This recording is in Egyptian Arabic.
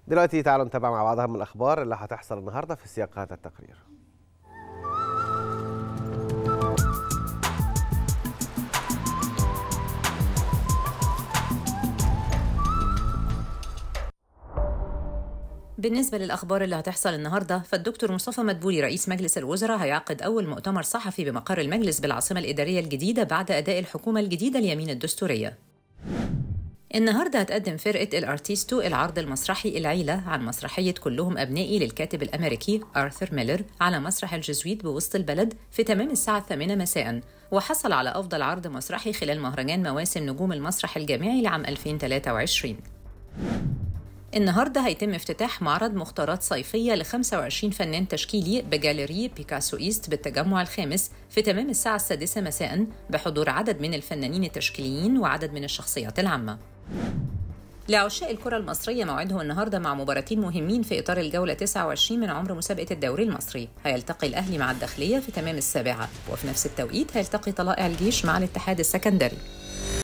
دلوقتي تعالوا نتابع مع بعض اهم الاخبار اللي هتحصل النهارده في سياق هذا التقرير بالنسبة للأخبار اللي هتحصل النهاردة فالدكتور مصطفى مدبولي رئيس مجلس الوزراء هيعقد أول مؤتمر صحفي بمقر المجلس بالعاصمة الإدارية الجديدة بعد أداء الحكومة الجديدة اليمين الدستورية النهارده هتقدم فرقة الارتيستو العرض المسرحي العيلة عن مسرحية كلهم أبنائي للكاتب الأمريكي آرثر ميلر على مسرح الجزويت بوسط البلد في تمام الساعة الثامنة مساء وحصل على أفضل عرض مسرحي خلال مهرجان مواسم نجوم المسرح الجامعي لعام 2023 النهارده هيتم افتتاح معرض مختارات صيفيه ل 25 فنان تشكيلي بجاليري بيكاسو ايست بالتجمع الخامس في تمام الساعه السادسه مساء بحضور عدد من الفنانين التشكيليين وعدد من الشخصيات العامه. لعشاق الكرة المصرية موعدهم النهاردة مع مباراتين مهمين في إطار الجولة 29 من عمر مسابقة الدوري المصري هيلتقي الأهلي مع الداخلية في تمام السابعة وفي نفس التوقيت هيلتقي طلائع الجيش مع الاتحاد السكندري